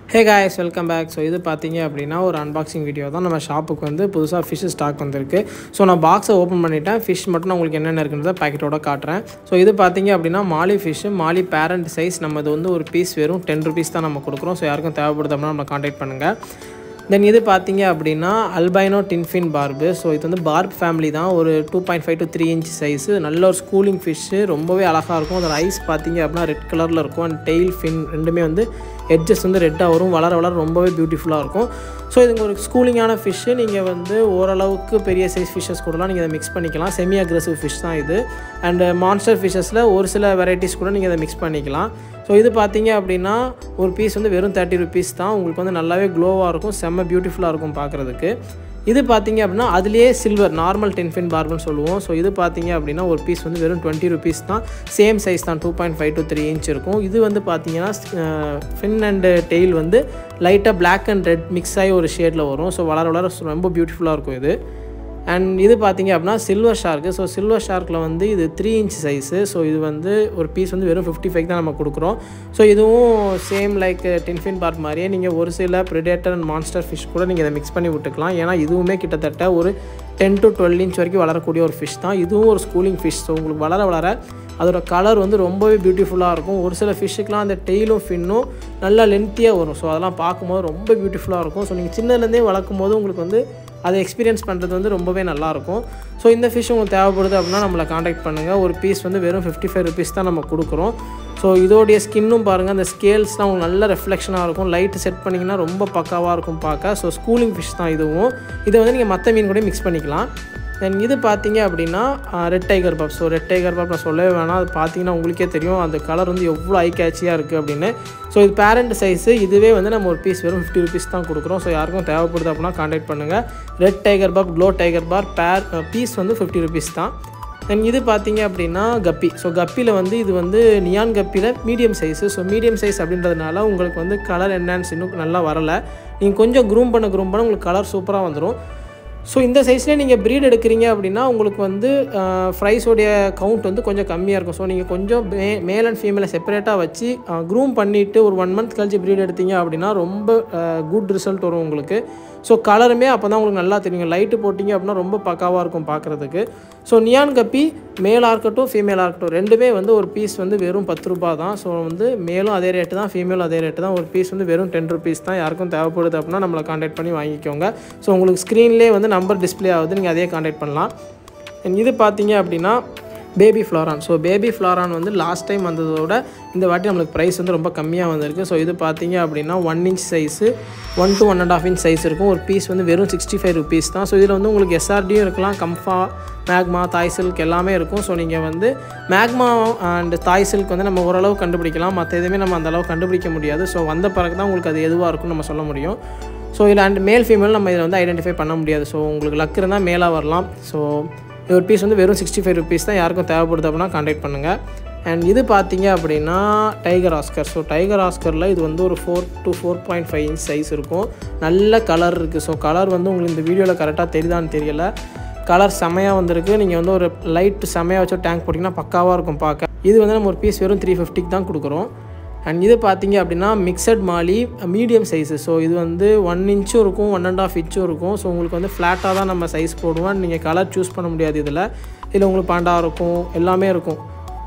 ஹே guys welcome back so இது பார்த்தீங்க அப்படின்னா ஒரு அன்பாக்சிங் வீடியோ தான் நம்ம ஷாப்புக்கு வந்து புதுசாக ஃபிஷ் ஸ்டாக் வந்திருக்கு ஸோ நான் பாக்ஸை ஓப்பன் பண்ணிட்டேன் ஃபிஷ் மட்டும் நான் உங்களுக்கு என்னென்ன இருக்குன்றத பேக்கெட்டோட காட்டுறேன் ஸோ இது பார்த்தீங்க அப்படின்னா molly fish molly parent size நம்ம இது வந்து ஒரு பீஸ் வெறும் டென் ருபீஸ் தான் நம்ம கொடுக்குறோம் ஸோ யாருக்கும் தேவைப்படுது அப்படின்னா நம்ம காண்டாக்ட் பண்ணுங்கள் தென் இது பார்த்தீங்க அப்படின்னா அல்பைனோ டின்ஃபின் பார்பு ஸோ இது வந்து பார்ப் ஃபேமிலி தான் ஒரு two point five to three inch size நல்ல ஒரு ஸ்கூலிங் ஃபிஷ்ஷு ரொம்பவே அழகாக இருக்கும் அதோட ஐஸ் பார்த்தீங்க அப்படின்னா ரெட் கலரில் இருக்கும் அண்ட் டெய்ல் ஃபின் ரெண்டுமே வந்து எட்ஜஸ் வந்து ரெட்டாக வரும் வளர வளர ரொம்பவே பியூட்டிஃபுல்லாக இருக்கும் ஸோ இதுங்க ஒரு ஸ்கூலிங்கான ஃபிஷ்ஷு நீங்கள் வந்து ஓரளவுக்கு பெரிய சைஸ் ஃபிஷ்ஷஸ் கூடலாம் நீங்கள் இதை மிக்ஸ் பண்ணிக்கலாம் செமி அக்ரெசிவ் ஃபிஷ் தான் இது அண்டு மான்ஸ்டர் ஃபிஷ்ஷஸில் ஒரு சில வெரைட்டிஸ் கூட நீங்கள் இதை மிக்ஸ் பண்ணிக்கலாம் ஸோ இது பார்த்தீங்க அப்படின்னா ஒரு பீஸ் வந்து வெறும் தேர்ட்டி ருபீஸ் தான் உங்களுக்கு வந்து நல்லாவே க்ளோவாக இருக்கும் செம்ம பியூட்டிஃபுல்லாக இருக்கும் பார்க்குறதுக்கு இது பார்த்தீங்க அப்படின்னா அதுலேயே சில்வர் நார்மல் டென்ஃபின் பார்புன்னு சொல்லுவோம் ஸோ இது பார்த்தீங்க அப்படின்னா ஒரு பீஸ் வந்து வெறும் டுவெண்ட்டி ருபீஸ் தான் சேம் சைஸ் தான் two point five to three inch இருக்கும் இது வந்து பார்த்தீங்கன்னா ஃபின் அண்டு டெய்ல் வந்து லைட்டாக பிளாக் அண்ட் ரெட் மிக்ஸ் ஆகி ஒரு ஷேடில் வரும் ஸோ வளர வளர ரொம்ப பியூட்டிஃபுல்லாக இருக்கும் இது அண்ட் இது பார்த்தீங்க அப்படின்னா சில்வர் ஷார்க்கு ஸோ சில்வர் ஷார்க்கில் வந்து இது த்ரீ இன்ச் சைஸு ஸோ இது வந்து ஒரு பீஸ் வந்து வெறும் ஃபிஃப்டி ஃபைவ் தான் நம்ம கொடுக்குறோம் ஸோ இதுவும் சேம் லைக் டென்ஃபின் பார்க் மாதிரியே நீங்கள் ஒரு சில ப்ரிடேட்டர் அண்ட் மான்ஸ்டர் ஃபிஷ் கூட நீங்கள் இதை மிக்ஸ் பண்ணி விட்டுக்கலாம் ஏன்னா இதுவுமே கிட்டத்தட்ட ஒரு டென் டு டுவெல் இன்ச் வரைக்கும் வளரக்கூடிய ஒரு ஃபிஷ் தான் இதுவும் ஒரு ஸ்கூலிங் ஃபிஷ் ஸோ உங்களுக்கு வளர வளர அதோட கலர் வந்து ரொம்பவே பியூட்டிஃபுல்லாக இருக்கும் ஒரு சில ஃபிஷ்ஷுக்கெலாம் அந்த டெய்லும் ஃபின்னும் நல்லா லென்த்தியாக வரும் ஸோ அதெல்லாம் பார்க்கும்போது ரொம்ப பியூட்டிஃபுல்லாக இருக்கும் ஸோ நீங்கள் சின்னதுலேருந்தே வளர்க்கும் போது உங்களுக்கு வந்து அதை எக்ஸ்பீரியன்ஸ் பண்ணுறது வந்து ரொம்பவே நல்லாயிருக்கும் ஸோ இந்த ஃபிஷ் உங்களுக்கு தேவைப்படுது அப்படின்னா நம்மளை காண்டாக்ட் பண்ணுங்கள் ஒரு பீஸ் வந்து வெறும் ஃபிஃப்டி ஃபைவ் ருபீஸ் தான் நம்ம கொடுக்குறோம் ஸோ இதோடைய ஸ்கின்னும் பாருங்கள் அந்த ஸ்கேல்ஸ்லாம் உங்களுக்கு நல்ல ரெஃப்ளெக்ஷனாக இருக்கும் லைட்டு செட் பண்ணிங்கன்னா ரொம்ப பக்காவாக இருக்கும் பார்க்க ஸோ ஸ்கூலிங் ஃபிஷ் தான் இதுவும் இதை வந்து நீங்கள் மற்ற மீன் கூட மிக்ஸ் பண்ணிக்கலாம் தென் இது பார்த்தீங்க அப்படின்னா Red tiger pub so Red tiger pub நான் சொல்லவே வேணாம் அது பார்த்தீங்கன்னா உங்களுக்கே தெரியும் அந்த கலர் வந்து எவ்வளோ ஐ கேட்சியாக இருக்குது அப்படின்னு ஸோ இது பேரண்ட் சைஸு இதுவே வந்து நம்ம ஒரு பீஸ் வெறும் ஃபிஃப்டி ருபீஸ் தான் கொடுக்குறோம் ஸோ யாருக்கும் தேவைப்படுது அப்படின்னா காண்டாக்ட் பண்ணுங்கள் ரெட் டைகர் பப் glow tiger barb pair piece வந்து ஃபிஃப்டி ருபீஸ் தான் தென் இது பார்த்தீங்க அப்படின்னா கப்பி ஸோ கப்பியில் வந்து இது வந்து நியான் கப்பியில் medium size so medium size அப்படின்றதுனால உங்களுக்கு வந்து கலர் என்ஹான்ஸ் இன்னும் நல்லா வரலை நீங்கள் கொஞ்சம் க்ரூம் பண்ண க்ரூம் பண்ண உங்களுக்கு கலர் சூப்பராக வந்துடும் ஸோ இந்த சைஸ்லேயே நீங்கள் ப்ரீட் எடுக்கிறீங்க அப்படின்னா உங்களுக்கு வந்து ஃப்ரைஸோடைய கவுண்ட் வந்து கொஞ்சம் கம்மியாக இருக்கும் ஸோ நீங்கள் கொஞ்சம் மே மேல் அண்ட் ஃபீமேலை செப்பரேட்டாக வச்சு க்ரூம் பண்ணிவிட்டு ஒரு ஒன் மந்த் கழிச்சு ப்ரீட் எடுத்தீங்க அப்படின்னா ரொம்ப குட் ரிசல்ட் வரும் உங்களுக்கு ஸோ கலருமே அப்போ தான் உங்களுக்கு நல்லா தெரியும் லைட்டு போட்டிங்க அப்படின்னா ரொம்ப பக்காவாக இருக்கும் பார்க்குறதுக்கு ஸோ நியான் கப்பி மேலாக இருக்கட்டும் ஃபீமேலாக இருக்கட்டும் ரெண்டுமே வந்து ஒரு பீஸ் வந்து வெறும் பத்து ரூபா தான் ஸோ வந்து மேலும் அதே ரேட்டு தான் ஃபீமேலும் அதே ரேட்டு தான் ஒரு பீஸ் வந்து வெறும் டென் ருபீஸ் தான் யாருக்கும் தேவைப்படுது அப்படின்னா நம்மளை காண்டாக்ட் பண்ணி வாங்கிக்கோங்க ஸோ உங்களுக்கு ஸ்க்ரீன்லேயே வந்து நம்பர் டிஸ்பிளே ஆகுது நீங்கள் அதே காண்டாக்ட் பண்ணலாம் இது பார்த்தீங்க அப்படின்னா baby flowerhorn so baby flowerhorn வந்து லாஸ்ட் டைம் வந்ததோட இந்த வாட்டி நம்மளுக்கு ப்ரைஸ் வந்து ரொம்ப கம்மியாக வந்திருக்கு ஸோ இது பார்த்தீங்க அப்படின்னா one inch size one to one and half inch size இருக்கும் ஒரு பீஸ் வந்து வெறும் சிக்ஸ்டி ஃபைவ் ருபீஸ் தான் ஸோ இதில் வந்து உங்களுக்கு எஸ்ஆர்டியும் இருக்கலாம் கம்ஃபா மேக்மா தாய் சில்க் எல்லாமே இருக்கும் ஸோ நீங்கள் வந்து மேக்மா அண்ட் தாய் சில்க் வந்து நம்ம ஓரளவு கண்டுபிடிக்கலாம் மற்ற எதுவுமே நம்ம அந்தளவு கண்டுபிடிக்க முடியாது ஸோ வந்த பிறகு தான் உங்களுக்கு அது எதுவாக இருக்கும்னு நம்ம சொல்ல முடியும் ஸோ இதில் அண்ட் மேல் ஃபீமேல் நம்ம இதில் வந்து ஐடென்டிஃபை பண்ண முடியாது ஸோ உங்களுக்கு லக் இருந்தால் மேலாக வரலாம் ஸோ இது ஒரு பீஸ் வந்து வெறும் சிக்ஸ்டி ஃபைவ் ருபீஸ் தான் யாருக்கும் தேவைப்படுது அப்படின்னா காண்டாக்ட் பண்ணுங்கள் அண்ட் இது பார்த்தீங்க அப்படின்னா டைகர் ஆஸ்கர் ஸோ டைகர் ஆஸ்கரில் இது வந்து ஒரு four to four point five inch size இருக்கும் நல்ல கலர் இருக்குது ஸோ கலர் வந்து உங்களுக்கு இந்த வீடியோவில் கரெக்டாக தெரியுதான்னு தெரியல கலர் செமையாக வந்திருக்கு நீங்கள் வந்து ஒரு லைட் செமையாக வச்சு டேங்க் போட்டிங்கன்னா பக்காவாக இருக்கும் பார்க்க இது வந்து நம்ம ஒரு பீஸ் வெறும் த்ரீ ஃபிஃப்டிக்கு தான் கொடுக்குறோம் அண்ட் இது பார்த்தீங்க அப்படின்னா mixed molly medium size so இது வந்து ஒன் இன்ச்சும் இருக்கும் ஒன் அண்ட் ஆஃப் இன்ச்சும் இருக்கும் ஸோ உங்களுக்கு வந்து ஃப்ளாட்டாக தான் நம்ம சைஸ் போடுவோம் நீங்கள் கலர் சூஸ் பண்ண முடியாது இதில் இதில் உங்களுக்கு பாண்டா இருக்கும் எல்லாமே இருக்கும்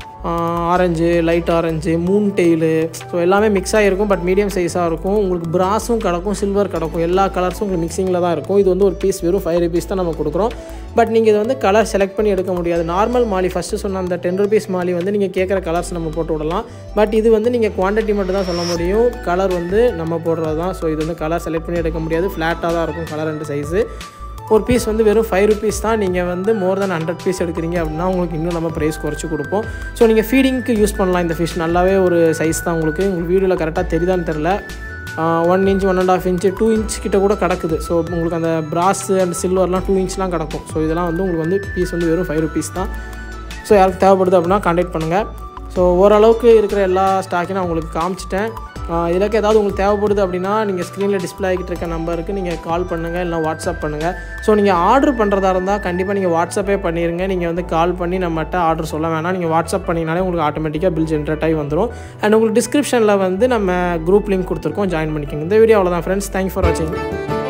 orange light orange moon tail so எல்லாமே மிக்ஸ் ஆகிருக்கும் பட் மீடியம் சைஸாக இருக்கும் உங்களுக்கு பிராஸும் கிடக்கும் சில்வர் கிடக்கும் எல்லா கலர்ஸும் உங்களுக்கு மிக்சிங்கில் தான் இருக்கும் இது வந்து ஒரு பீஸ் வெறும் ஃபைவ் ருபீஸ் தான் நம்ம கொடுக்குறோம் பட் நீங்கள் இது வந்து கலர் செலக்ட் பண்ணி எடுக்க முடியாது நார்மல் மாலி ஃபஸ்ட்டு சொன்ன அந்த டென் ருபீஸ் மாலி வந்து நீங்கள் கேட்குற கலர்ஸ் நம்ம போட்டு விடலாம் பட் இது வந்து நீங்கள் குவான்டிட்டி மட்டும் தான் சொல்ல முடியும் கலர் வந்து நம்ம போடுறது தான் ஸோ இது வந்து கலர் செலக்ட் பண்ணி எடுக்க முடியாது ஃப்ளாட்டாக தான் இருக்கும் கலர் ரெண்டு சைஸு ஒரு பீஸ் வந்து வெறும் ஃபைவ் ருபீஸ் தான் நீங்கள் வந்து மோர் தென் ஹண்ட்ரட் பீஸ் எடுக்கிறீங்க அப்படின்னா உங்களுக்கு இன்னும் நம்ம ப்ரைஸ் குறைச்சி கொடுப்போம் ஸோ நீங்கள் ஃபீடிங்க்கு யூஸ் பண்ணலாம் இந்த ஃபிஷ் நல்லாவே ஒரு சைஸ் தான் உங்களுக்கு உங்களுக்கு வீடியோவில் கரெக்டாக தெரியுதான்னு தெரில one inch one and half inch two inch கிட்ட கூட கிடக்குது ஸோ உங்களுக்கு அந்த பிராஸு அண்ட் சில்வர்லாம் டூ இன்ச்லாம் கிடக்கும் ஸோ இதெல்லாம் வந்து உங்களுக்கு வந்து பீஸ் வந்து வெறும் ஃபைவ் ருபீஸ் தான் ஸோ யாருக்கு தேவைப்படுது அப்படின்னா காண்டாக்ட் பண்ணுங்கள் ஸோ ஓரளவுக்கு இருக்கிற எல்லா ஸ்டாக்கையும் நான் உங்களுக்கு காமிச்சிட்டேன் இதில் ஏதாவது உங்களுக்கு தேவைப்படுது அப்படின்னா நீங்கள் ஸ்க்ரீனில் டிஸ்பிளே ஆகிட்டு இருக்க நம்பருக்கு நீங்கள் கால் பண்ணுங்கள் இல்லை வாட்ஸ்அப் பண்ணுங்கள் ஸோ நீங்கள் ஆர்டர் பண்ணுறதா இருந்தால் கண்டிப்பாக நீங்கள் வாட்ஸ்அப்பே பண்ணிடுங்க நீங்கள் வந்து கால் பண்ணி நம்மகிட்ட ஆர்டர் சொல்ல வேணாம் நீங்கள் வாட்ஸ்அப் பண்ணினாலே உங்களுக்கு ஆட்டோமேட்டிக்காக பில் ஜென்ரேட் ஆகி வந்துடும் அண்ட் உங்களுக்கு டிஸ்கிரிப்ஷனில் வந்து நம்ம குரூப் லிங்க் கொடுத்துருக்கோம் ஜாயின் பண்ணிக்கோங்க இந்த வீடியோ அவ்வளோதான் ஃப்ரெண்ட்ஸ் தேங்க்ஸ் ஃபார் வாட்சிங்